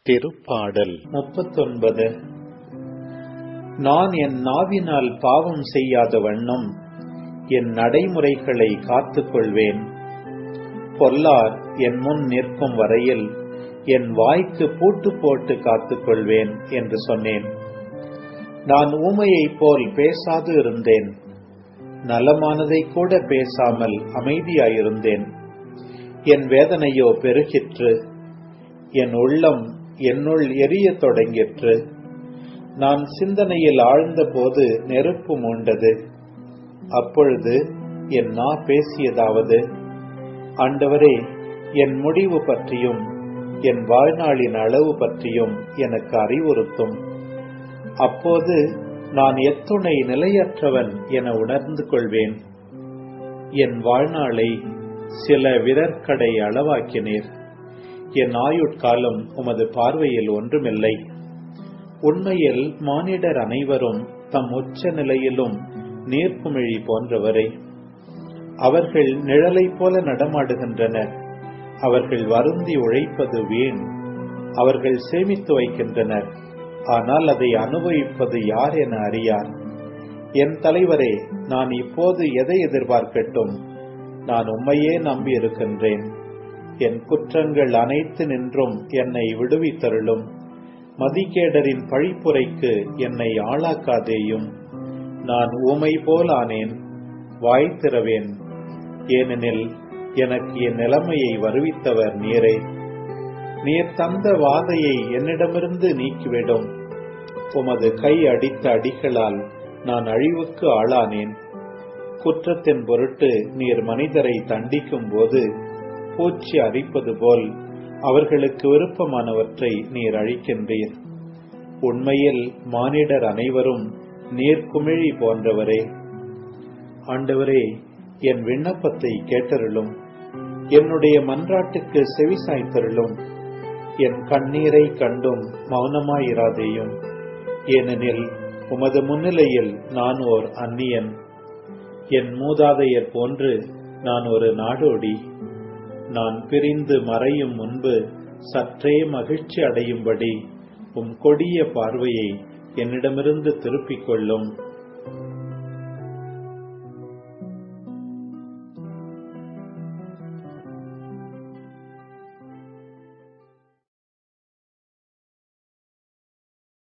திருப்பாடல் முப்பத்தொன்பது நான் என் நாவினால் பாவம் செய்யாத வண்ணம் என் நடைமுறைகளை காத்துக் கொள்வேன் பொல்லார் என் முன் நிற்கும் வரையில் என் வாய்க்கு பூட்டு போட்டு காத்துக் கொள்வேன் என்று சொன்னேன் நான் ஊமையைப் போல் பேசாது இருந்தேன் நலமானதை கூட பேசாமல் அமைதியாயிருந்தேன் என் வேதனையோ பெருகிற்று என் உள்ளம் என்னுள் எரியத் தொடங்கிற்று நான் சிந்தனையில் ஆழ்ந்தபோது நெருப்பு மூண்டது அப்பொழுது என் நா பேசியதாவது ஆண்டவரே என் முடிவு பற்றியும் என் வாழ்நாளின் அளவு பற்றியும் எனக்கு அறிவுறுத்தும் அப்போது நான் எத்துணை நிலையற்றவன் என உணர்ந்து கொள்வேன் என் வாழ்நாளை சில விரற்கடை அளவாக்கினீர் என் ஆயுட்காலம் உமது பார்வையில் ஒன்றுமில்லை உண்மையில் மானிடர் அனைவரும் தம் உச்ச நிலையிலும் நீர்க்குமிழி போன்றவரை அவர்கள் நிழலைப் போல நடமாடுகின்றனர் அவர்கள் வருந்தி உழைப்பது வீண் அவர்கள் சேமித்து வைக்கின்றனர் ஆனால் அதை அனுபவிப்பது யார் என அறியார் என் தலைவரே நான் இப்போது எதை எதிர்பார்க்கட்டும் நான் உண்மையே நம்பி இருக்கின்றேன் என் குற்றங்கள் அனைத்து நின்றும் என்னை விடுவித்தருளும் மதிகேடரின் பழிப்புரைக்கு என்னை ஆளாக்காதேயும் நான் ஊமை போல் ஆனேன் வாய் திறவேன் ஏனெனில் எனக்கு என் நிலைமையை வருவித்தவர் நீரே நீர் தந்த வாதையை என்னிடமிருந்து நீக்கிவிடும் உமது கை அடித்த அடிகளால் நான் அழிவுக்கு ஆளானேன் குற்றத்தின் பொருட்டு நீர் மனிதரை தண்டிக்கும் போது பூச்சி அரிப்பது போல் அவர்களுக்கு விருப்பமானவற்றை நீர் அழிக்கின்றீர் உண்மையில் மானிடர் அனைவரும் நீர்க்குமிழி போன்றவரே ஆண்டவரே என் விண்ணப்பத்தை கேட்டருளும் என்னுடைய மன்றாட்டுக்கு செவி சாய்த்தருளும் என் கண்ணீரை கண்டும் மௌனமாயிராதேயும் ஏனெனில் உமது முன்னிலையில் நான் ஓர் அந்நியன் என் மூதாதையர் போன்று நான் ஒரு நாடோடி நான் பிரிந்து மறையும் முன்பு சற்றே மகிழ்ச்சி அடையும்படி உம் கொடிய பார்வையை என்னிடமிருந்து திருப்பிக் கொள்ளும்